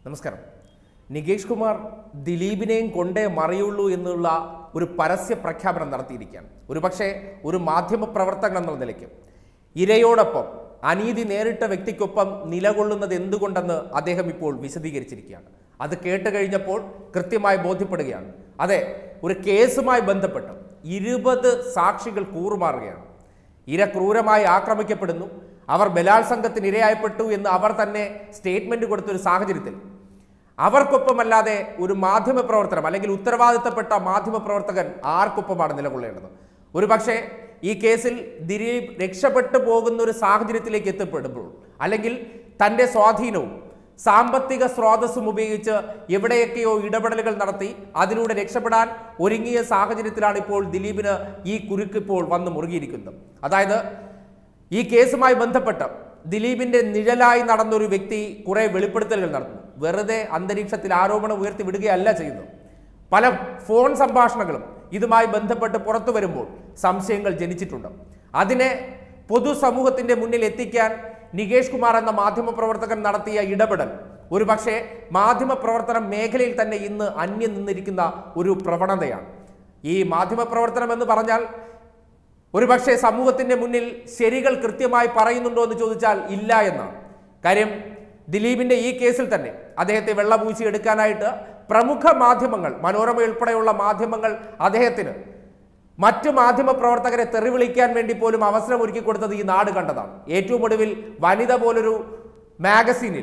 നമസ്കാരം നികേഷ് കുമാർ ദിലീപിനെയും കൊണ്ടേ മറിയുള്ളൂ എന്നുള്ള ഒരു പരസ്യ പ്രഖ്യാപനം നടത്തിയിരിക്കുകയാണ് ഒരു പക്ഷേ ഒരു മാധ്യമ പ്രവർത്തകൻ എന്നുള്ള നിലയ്ക്ക് ഇരയോടൊപ്പം അനീതി നേരിട്ട വ്യക്തിക്കൊപ്പം നിലകൊള്ളുന്നത് എന്തുകൊണ്ടെന്ന് അദ്ദേഹം ഇപ്പോൾ വിശദീകരിച്ചിരിക്കുകയാണ് അത് കേട്ട് കഴിഞ്ഞപ്പോൾ കൃത്യമായി ബോധ്യപ്പെടുകയാണ് അതെ ഒരു കേസുമായി ബന്ധപ്പെട്ട് ഇരുപത് സാക്ഷികൾ കൂറുമാറുകയാണ് ഇര ക്രൂരമായി ആക്രമിക്കപ്പെടുന്നു അവർ ബലാത്സംഗത്തിന് ഇരയായപ്പെട്ടു എന്ന് അവർ തന്നെ സ്റ്റേറ്റ്മെന്റ് കൊടുത്ത ഒരു സാഹചര്യത്തിൽ അവർക്കൊപ്പമല്ലാതെ ഒരു മാധ്യമ പ്രവർത്തനം അല്ലെങ്കിൽ ഉത്തരവാദിത്തപ്പെട്ട മാധ്യമ പ്രവർത്തകൻ ആർക്കൊപ്പമാണ് നിലകൊള്ളേണ്ടത് ഒരു പക്ഷേ ഈ കേസിൽ ദിലീപ് രക്ഷപ്പെട്ടു പോകുന്ന ഒരു സാഹചര്യത്തിലേക്ക് എത്തപ്പെടുമ്പോൾ അല്ലെങ്കിൽ തൻ്റെ സ്വാധീനവും സാമ്പത്തിക സ്രോതസ്സും ഉപയോഗിച്ച് എവിടെയൊക്കെയോ ഇടപെടലുകൾ നടത്തി അതിലൂടെ രക്ഷപ്പെടാൻ ഒരുങ്ങിയ സാഹചര്യത്തിലാണ് ഇപ്പോൾ ദിലീപിന് ഈ കുരുക്ക് ഇപ്പോൾ വന്ന് മുറുകിയിരിക്കുന്നത് അതായത് ഈ കേസുമായി ബന്ധപ്പെട്ട് ദിലീപിന്റെ നിഴലായി നടന്നൊരു വ്യക്തി കുറെ വെളിപ്പെടുത്തലുകൾ നടന്നു വെറുതെ അന്തരീക്ഷത്തിൽ ആരോപണം ഉയർത്തി വിടുകയല്ല ചെയ്യുന്നത് പല ഫോൺ സംഭാഷണങ്ങളും ഇതുമായി ബന്ധപ്പെട്ട് പുറത്തു വരുമ്പോൾ സംശയങ്ങൾ ജനിച്ചിട്ടുണ്ട് അതിനെ പൊതുസമൂഹത്തിന്റെ മുന്നിൽ എത്തിക്കാൻ നികേഷ് കുമാർ എന്ന മാധ്യമപ്രവർത്തകൻ നടത്തിയ ഇടപെടൽ ഒരുപക്ഷെ മാധ്യമപ്രവർത്തന മേഖലയിൽ തന്നെ ഇന്ന് അന്യം നിന്നിരിക്കുന്ന ഒരു പ്രവണതയാണ് ഈ മാധ്യമപ്രവർത്തനം എന്ന് പറഞ്ഞാൽ ഒരുപക്ഷെ സമൂഹത്തിന്റെ മുന്നിൽ ശരികൾ കൃത്യമായി പറയുന്നുണ്ടോ എന്ന് ചോദിച്ചാൽ ഇല്ല എന്നാണ് കാര്യം ദിലീപിന്റെ ഈ കേസിൽ തന്നെ അദ്ദേഹത്തെ വെള്ളപൂശി എടുക്കാനായിട്ട് പ്രമുഖ മാധ്യമങ്ങൾ മനോരമ ഉൾപ്പെടെയുള്ള മാധ്യമങ്ങൾ അദ്ദേഹത്തിന് മറ്റു മാധ്യമ പ്രവർത്തകരെ തെറിവിളിക്കാൻ വേണ്ടി പോലും അവസരം ഒരുക്കി കൊടുത്തത് ഈ നാട് കണ്ടതാണ് ഏറ്റവും ഒടുവിൽ വനിത പോലൊരു മാഗസീനിൽ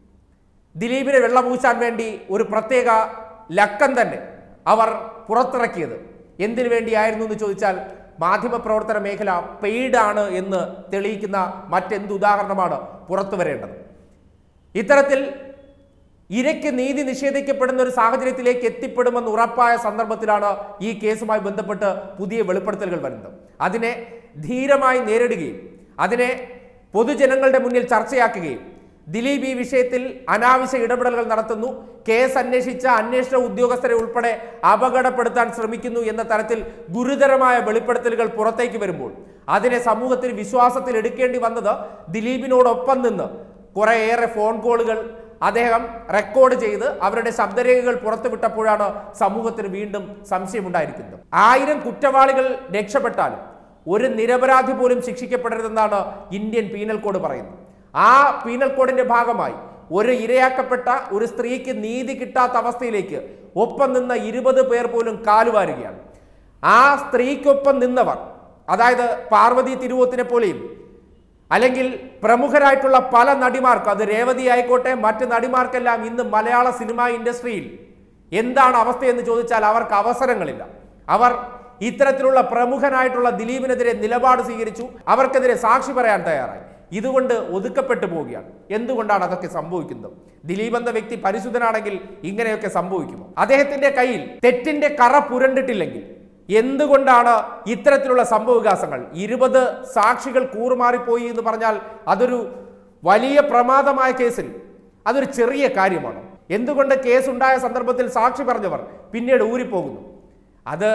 ദിലീപിനെ വെള്ളപൂശാൻ വേണ്ടി ഒരു പ്രത്യേക ലക്കം തന്നെ അവർ പുറത്തിറക്കിയത് എന്തിനു വേണ്ടിയായിരുന്നു എന്ന് ചോദിച്ചാൽ മാധ്യമപ്രവർത്തന മേഖല പെയ്ഡാണ് എന്ന് തെളിയിക്കുന്ന മറ്റെന്ത് ഉദാഹരണമാണ് പുറത്തു വരേണ്ടത് ഇത്തരത്തിൽ ഇരയ്ക്ക് നീതി നിഷേധിക്കപ്പെടുന്ന ഒരു സാഹചര്യത്തിലേക്ക് എത്തിപ്പെടുമെന്ന് ഉറപ്പായ സന്ദർഭത്തിലാണ് ഈ കേസുമായി ബന്ധപ്പെട്ട് പുതിയ വെളിപ്പെടുത്തലുകൾ വരുന്നത് അതിനെ ധീരമായി നേരിടുകയും അതിനെ പൊതുജനങ്ങളുടെ മുന്നിൽ ചർച്ചയാക്കുകയും ദിലീപ് ഈ വിഷയത്തിൽ അനാവശ്യ ഇടപെടലുകൾ നടത്തുന്നു കേസ് അന്വേഷിച്ച അന്വേഷണ ഉദ്യോഗസ്ഥരെ ഉൾപ്പെടെ അപകടപ്പെടുത്താൻ ശ്രമിക്കുന്നു എന്ന തരത്തിൽ ഗുരുതരമായ വെളിപ്പെടുത്തലുകൾ പുറത്തേക്ക് വരുമ്പോൾ അതിനെ സമൂഹത്തിന് വിശ്വാസത്തിൽ എടുക്കേണ്ടി വന്നത് ദിലീപിനോടൊപ്പം നിന്ന് കുറേയേറെ ഫോൺ കോളുകൾ അദ്ദേഹം റെക്കോർഡ് ചെയ്ത് അവരുടെ ശബ്ദരേഖകൾ പുറത്തുവിട്ടപ്പോഴാണ് സമൂഹത്തിന് വീണ്ടും സംശയമുണ്ടായിരിക്കുന്നത് ആയിരം കുറ്റവാളികൾ രക്ഷപ്പെട്ടാലും ഒരു നിരപരാധി പോലും ശിക്ഷിക്കപ്പെടരുതെന്നാണ് ഇന്ത്യൻ പീനൽ കോഡ് പറയുന്നത് ആ പീനൽ കോഡിന്റെ ഭാഗമായി ഒരു ഇരയാക്കപ്പെട്ട ഒരു സ്ത്രീക്ക് നീതി കിട്ടാത്ത അവസ്ഥയിലേക്ക് ഒപ്പം നിന്ന ഇരുപത് പേർ പോലും കാലുവാരുകയാണ് ആ സ്ത്രീക്കൊപ്പം നിന്നവർ അതായത് പാർവതി തിരുവോത്തിനെ പോലെയും അല്ലെങ്കിൽ പ്രമുഖരായിട്ടുള്ള പല നടിമാർക്ക് അത് രേവതി ആയിക്കോട്ടെ മറ്റ് നടിമാർക്കെല്ലാം ഇന്ന് മലയാള സിനിമാ ഇൻഡസ്ട്രിയിൽ എന്താണ് അവസ്ഥയെന്ന് ചോദിച്ചാൽ അവർക്ക് അവസരങ്ങളില്ല അവർ ഇത്തരത്തിലുള്ള പ്രമുഖനായിട്ടുള്ള ദിലീപിനെതിരെ നിലപാട് സ്വീകരിച്ചു അവർക്കെതിരെ സാക്ഷി പറയാൻ തയ്യാറായി ഇതുകൊണ്ട് ഒതുക്കപ്പെട്ടു പോവുകയാണ് എന്തുകൊണ്ടാണ് അതൊക്കെ സംഭവിക്കുന്നത് ദിലീപ് എന്ന വ്യക്തി പരിശുദ്ധനാണെങ്കിൽ ഇങ്ങനെയൊക്കെ സംഭവിക്കുമോ അദ്ദേഹത്തിന്റെ കയ്യിൽ തെറ്റിന്റെ കറ പുരണ്ടിട്ടില്ലെങ്കിൽ എന്തുകൊണ്ടാണ് ഇത്തരത്തിലുള്ള സംഭവവികാസങ്ങൾ ഇരുപത് സാക്ഷികൾ കൂറുമാറിപ്പോയി എന്ന് പറഞ്ഞാൽ അതൊരു വലിയ പ്രമാദമായ കേസിൽ അതൊരു ചെറിയ കാര്യമാണ് എന്തുകൊണ്ട് കേസ് ഉണ്ടായ സന്ദർഭത്തിൽ സാക്ഷി പറഞ്ഞവർ പിന്നീട് ഊരിപ്പോകുന്നു അത്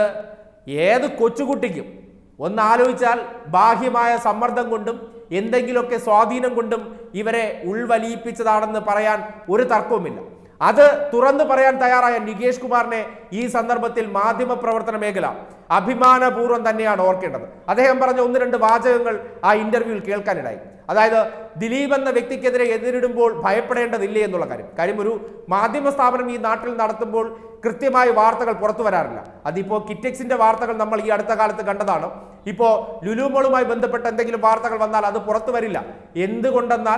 ഏത് കൊച്ചുകുട്ടിക്കും ഒന്ന് ആലോചിച്ചാൽ ബാഹ്യമായ സമ്മർദ്ദം കൊണ്ടും എന്തെങ്കിലുമൊക്കെ സ്വാധീനം കൊണ്ടും ഇവരെ ഉൾവലിയിപ്പിച്ചതാണെന്ന് പറയാൻ ഒരു തർക്കവുമില്ല അത് തുറന്നു പറയാൻ തയ്യാറായ നികേഷ് കുമാറിനെ ഈ സന്ദർഭത്തിൽ മാധ്യമ പ്രവർത്തന മേഖല അഭിമാനപൂർവ്വം തന്നെയാണ് ഓർക്കേണ്ടത് അദ്ദേഹം പറഞ്ഞ ഒന്ന് രണ്ട് വാചകങ്ങൾ ആ ഇന്റർവ്യൂവിൽ കേൾക്കാനിടയായി അതായത് ദിലീപ് എന്ന വ്യക്തിക്കെതിരെ എതിരിടുമ്പോൾ ഭയപ്പെടേണ്ടതില്ലേ എന്നുള്ള കാര്യം കാര്യം ഒരു മാധ്യമ സ്ഥാപനം ഈ നാട്ടിൽ നടത്തുമ്പോൾ കൃത്യമായ വാർത്തകൾ പുറത്തു വരാറില്ല അതിപ്പോ കിറ്റക്സിന്റെ വാർത്തകൾ നമ്മൾ ഈ അടുത്ത കാലത്ത് കണ്ടതാണ് ഇപ്പോ ലുലുമോളുമായി ബന്ധപ്പെട്ട എന്തെങ്കിലും വാർത്തകൾ വന്നാൽ അത് പുറത്തു വരില്ല എന്തുകൊണ്ടെന്നാൽ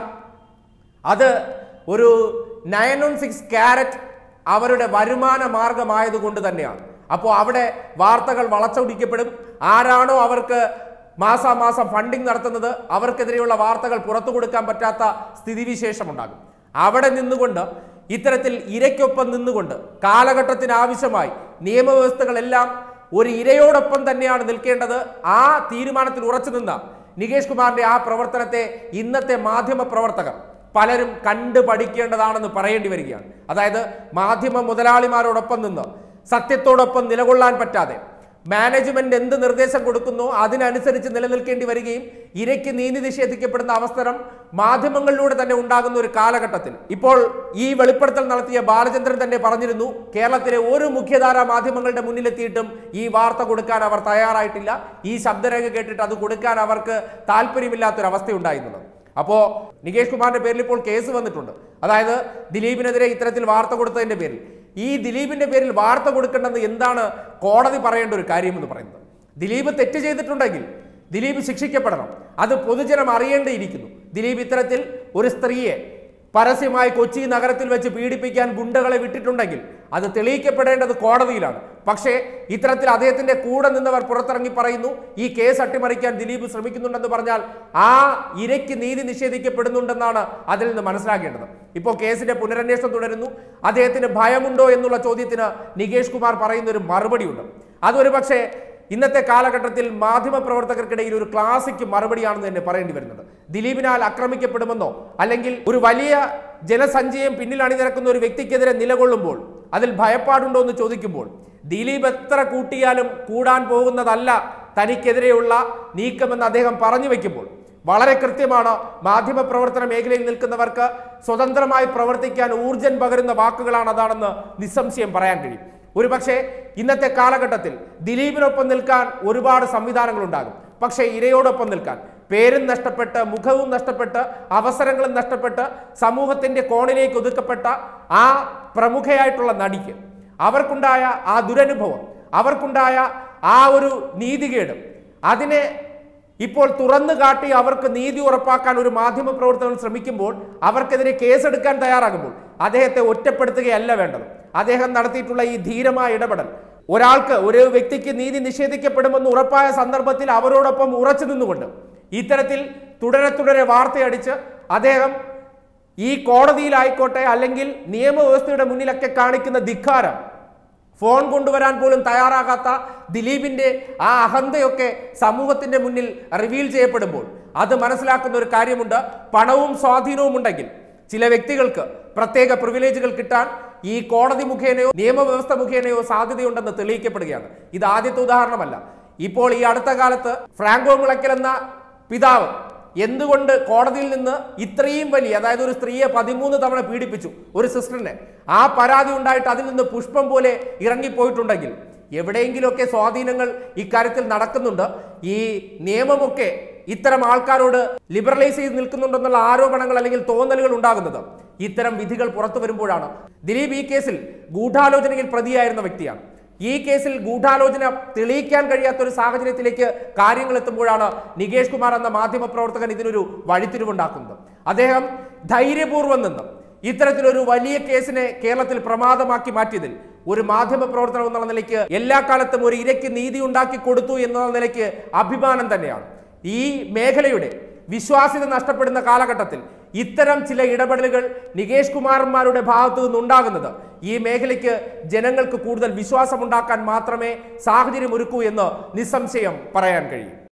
അത് ഒരു നയൻ ഓൺ സിക്സ് ക്യാരറ്റ് അവരുടെ വരുമാന മാർഗമായതുകൊണ്ട് തന്നെയാണ് അപ്പോൾ അവിടെ വാർത്തകൾ വളച്ചൊടിക്കപ്പെടും ആരാണോ അവർക്ക് മാസാമാസം ഫണ്ടിങ് നടത്തുന്നത് അവർക്കെതിരെയുള്ള വാർത്തകൾ പുറത്തു കൊടുക്കാൻ പറ്റാത്ത സ്ഥിതിവിശേഷം ഉണ്ടാകും അവിടെ നിന്നുകൊണ്ട് ഇത്തരത്തിൽ ഇരയ്ക്കൊപ്പം നിന്നുകൊണ്ട് കാലഘട്ടത്തിന് ആവശ്യമായി നിയമവ്യവസ്ഥകളെല്ലാം ഒരു ഇരയോടൊപ്പം തന്നെയാണ് നിൽക്കേണ്ടത് ആ തീരുമാനത്തിൽ ഉറച്ചു നിന്ന നികേഷ് കുമാറിന്റെ ആ പ്രവർത്തനത്തെ ഇന്നത്തെ മാധ്യമ പ്രവർത്തകർ പലരും കണ്ടു പഠിക്കേണ്ടതാണെന്ന് പറയേണ്ടി വരികയാണ് അതായത് മാധ്യമ മുതലാളിമാരോടൊപ്പം നിന്ന് സത്യത്തോടൊപ്പം നിലകൊള്ളാൻ പറ്റാതെ മാനേജ്മെന്റ് എന്ത് നിർദ്ദേശം കൊടുക്കുന്നോ അതിനനുസരിച്ച് നിലനിൽക്കേണ്ടി വരികയും ഇരയ്ക്ക് നീതി നിഷേധിക്കപ്പെടുന്ന അവസരം മാധ്യമങ്ങളിലൂടെ തന്നെ ഉണ്ടാകുന്ന ഒരു കാലഘട്ടത്തിൽ ഇപ്പോൾ ഈ വെളിപ്പെടുത്തൽ നടത്തിയ ബാലചന്ദ്രൻ തന്നെ പറഞ്ഞിരുന്നു കേരളത്തിലെ ഒരു മുഖ്യധാരാ മാധ്യമങ്ങളുടെ മുന്നിലെത്തിയിട്ടും ഈ വാർത്ത കൊടുക്കാൻ അവർ തയ്യാറായിട്ടില്ല ഈ ശബ്ദരേഖ കേട്ടിട്ട് അത് കൊടുക്കാൻ അവർക്ക് താല്പര്യമില്ലാത്തൊരവസ്ഥയുണ്ടായിരുന്നത് അപ്പോ നികേഷ് കുമാറിന്റെ പേരിൽ ഇപ്പോൾ കേസ് വന്നിട്ടുണ്ട് അതായത് ദിലീപിനെതിരെ ഇത്തരത്തിൽ വാർത്ത കൊടുത്തതിന്റെ പേരിൽ ഈ ദിലീപിന്റെ പേരിൽ വാർത്ത കൊടുക്കേണ്ടെന്ന് എന്താണ് കോടതി പറയേണ്ട ഒരു കാര്യം എന്ന് പറയുന്നത് ദിലീപ് തെറ്റ് ചെയ്തിട്ടുണ്ടെങ്കിൽ ദിലീപ് ശിക്ഷിക്കപ്പെടണം അത് പൊതുജനം അറിയേണ്ടിയിരിക്കുന്നു ദിലീപ് ഇത്തരത്തിൽ ഒരു സ്ത്രീയെ പരസ്യമായി കൊച്ചി നഗരത്തിൽ വെച്ച് പീഡിപ്പിക്കാൻ ഗുണ്ടകളെ വിട്ടിട്ടുണ്ടെങ്കിൽ അത് തെളിയിക്കപ്പെടേണ്ടത് കോടതിയിലാണ് പക്ഷേ ഇത്തരത്തിൽ അദ്ദേഹത്തിന്റെ കൂടെ നിന്നവർ പുറത്തിറങ്ങി പറയുന്നു ഈ കേസ് അട്ടിമറിക്കാൻ ദിലീപ് ശ്രമിക്കുന്നുണ്ടെന്ന് പറഞ്ഞാൽ ആ ഇരയ്ക്ക് നീതി നിഷേധിക്കപ്പെടുന്നുണ്ടെന്നാണ് അതിൽ നിന്ന് മനസ്സിലാക്കേണ്ടത് ഇപ്പോൾ കേസിന്റെ പുനരന്വേഷണം തുടരുന്നു അദ്ദേഹത്തിന് ഭയമുണ്ടോ എന്നുള്ള ചോദ്യത്തിന് നികേഷ് കുമാർ പറയുന്ന ഒരു മറുപടിയുണ്ട് അതൊരു പക്ഷേ ഇന്നത്തെ കാലഘട്ടത്തിൽ മാധ്യമ പ്രവർത്തകർക്കിടയിൽ ഒരു ക്ലാസിക് മറുപടിയാണെന്ന് തന്നെ പറയേണ്ടി വരുന്നത് ദിലീപിനാൽ ആക്രമിക്കപ്പെടുമെന്നോ അല്ലെങ്കിൽ ഒരു വലിയ ജനസഞ്ചയം പിന്നിൽ അണിനിരക്കുന്ന ഒരു വ്യക്തിക്കെതിരെ നിലകൊള്ളുമ്പോൾ അതിൽ ഭയപ്പാടുണ്ടോ എന്ന് ചോദിക്കുമ്പോൾ ദിലീപ് എത്ര കൂട്ടിയാലും കൂടാൻ പോകുന്നതല്ല തനിക്കെതിരെയുള്ള നീക്കമെന്ന് അദ്ദേഹം പറഞ്ഞു വെക്കുമ്പോൾ വളരെ കൃത്യമാണ് മാധ്യമപ്രവർത്തന മേഖലയിൽ നിൽക്കുന്നവർക്ക് സ്വതന്ത്രമായി പ്രവർത്തിക്കാൻ ഊർജം പകരുന്ന വാക്കുകളാണ് അതാണെന്ന് നിസ്സംശയം പറയാൻ കഴിയും ഒരുപക്ഷെ ഇന്നത്തെ കാലഘട്ടത്തിൽ ദിലീപിനൊപ്പം നിൽക്കാൻ ഒരുപാട് സംവിധാനങ്ങൾ ഉണ്ടാകും പക്ഷേ ഇരയോടൊപ്പം നിൽക്കാൻ പേരും നഷ്ടപ്പെട്ട് മുഖവും നഷ്ടപ്പെട്ട് അവസരങ്ങളും നഷ്ടപ്പെട്ട് സമൂഹത്തിന്റെ കോണിലേക്ക് ഒതുക്കപ്പെട്ട ആ പ്രമുഖയായിട്ടുള്ള നടിക്ക് അവർക്കുണ്ടായ ആ ദുരനുഭവം അവർക്കുണ്ടായ ആ ഒരു നീതികേട് അതിനെ ഇപ്പോൾ തുറന്നു കാട്ടി അവർക്ക് നീതി ഉറപ്പാക്കാൻ ഒരു മാധ്യമ പ്രവർത്തകൻ ശ്രമിക്കുമ്പോൾ അവർക്കെതിരെ കേസെടുക്കാൻ തയ്യാറാകുമ്പോൾ അദ്ദേഹത്തെ ഒറ്റപ്പെടുത്തുകയല്ല വേണ്ടത് അദ്ദേഹം നടത്തിയിട്ടുള്ള ഈ ധീരമായ ഇടപെടൽ ഒരാൾക്ക് ഒരു വ്യക്തിക്ക് നീതി നിഷേധിക്കപ്പെടുമെന്ന് ഉറപ്പായ സന്ദർഭത്തിൽ അവരോടൊപ്പം ഉറച്ചു നിന്നുകൊണ്ട് ഇത്തരത്തിൽ തുടരെ തുടരെ വാർത്തയടിച്ച് അദ്ദേഹം ഈ കോടതിയിലായിക്കോട്ടെ അല്ലെങ്കിൽ നിയമവ്യവസ്ഥയുടെ മുന്നിലൊക്കെ കാണിക്കുന്ന ധിക്കാരം ഫോൺ കൊണ്ടുവരാൻ പോലും തയ്യാറാകാത്ത ദിലീപിന്റെ ആ അഹന്തയൊക്കെ സമൂഹത്തിന്റെ മുന്നിൽ റിവീൽ ചെയ്യപ്പെടുമ്പോൾ അത് മനസ്സിലാക്കുന്ന ഒരു കാര്യമുണ്ട് പണവും സ്വാധീനവും ഉണ്ടെങ്കിൽ ചില വ്യക്തികൾക്ക് പ്രത്യേക പ്രിവിലേജുകൾ കിട്ടാൻ ഈ കോടതി മുഖേനയോ നിയമവ്യവസ്ഥ മുഖേനയോ സാധ്യതയുണ്ടെന്ന് തെളിയിക്കപ്പെടുകയാണ് ഇത് ആദ്യത്തെ ഉദാഹരണമല്ല ഇപ്പോൾ ഈ അടുത്ത കാലത്ത് ഫ്രാങ്കോ മുളയ്ക്കൽ എന്ന പിതാവ് എന്തുകൊണ്ട് കോടതിയിൽ നിന്ന് ഇത്രയും വലിയ അതായത് ഒരു സ്ത്രീയെ പതിമൂന്ന് തവണ പീഡിപ്പിച്ചു ഒരു സിസ്റ്ററിനെ ആ പരാതി ഉണ്ടായിട്ട് അതിൽ നിന്ന് പുഷ്പം പോലെ ഇറങ്ങിപ്പോയിട്ടുണ്ടെങ്കിൽ എവിടെയെങ്കിലുമൊക്കെ സ്വാധീനങ്ങൾ ഇക്കാര്യത്തിൽ നടക്കുന്നുണ്ട് ഈ നിയമമൊക്കെ ഇത്തരം ആൾക്കാരോട് ലിബറലൈസ് ചെയ്ത് നിൽക്കുന്നുണ്ടെന്നുള്ള ആരോപണങ്ങൾ അല്ലെങ്കിൽ തോന്നലുകൾ ഉണ്ടാകുന്നത് ഇത്തരം വിധികൾ പുറത്തു വരുമ്പോഴാണ് ദിലീപ് ഈ കേസിൽ ഗൂഢാലോചനയിൽ പ്രതിയായിരുന്ന വ്യക്തിയാണ് ഈ കേസിൽ ഗൂഢാലോചന തെളിയിക്കാൻ കഴിയാത്ത ഒരു സാഹചര്യത്തിലേക്ക് കാര്യങ്ങൾ എത്തുമ്പോഴാണ് നികേഷ് കുമാർ എന്ന മാധ്യമ പ്രവർത്തകൻ ഇതിനൊരു വഴിത്തിരിവുണ്ടാക്കുന്നത് അദ്ദേഹം ധൈര്യപൂർവ്വം നിന്ന് ഇത്തരത്തിലൊരു വലിയ കേസിനെ കേരളത്തിൽ പ്രമാദമാക്കി മാറ്റിയതിൽ ഒരു മാധ്യമ പ്രവർത്തനം എന്നുള്ള നിലയ്ക്ക് എല്ലാ കാലത്തും ഒരു ഇരയ്ക്ക് നീതി ഉണ്ടാക്കി കൊടുത്തു എന്നുള്ള നിലയ്ക്ക് അഭിമാനം തന്നെയാണ് ഈ മേഖലയുടെ വിശ്വാസ്യത നഷ്ടപ്പെടുന്ന കാലഘട്ടത്തിൽ ഇത്തരം ചില ഇടപെടലുകൾ നികേഷ് കുമാരന്മാരുടെ ഭാഗത്തു നിന്നുണ്ടാകുന്നത് ഈ മേഖലയ്ക്ക് ജനങ്ങൾക്ക് കൂടുതൽ വിശ്വാസമുണ്ടാക്കാൻ മാത്രമേ സാഹചര്യം ഒരുക്കൂ എന്ന് നിസ്സംശയം പറയാൻ കഴിയും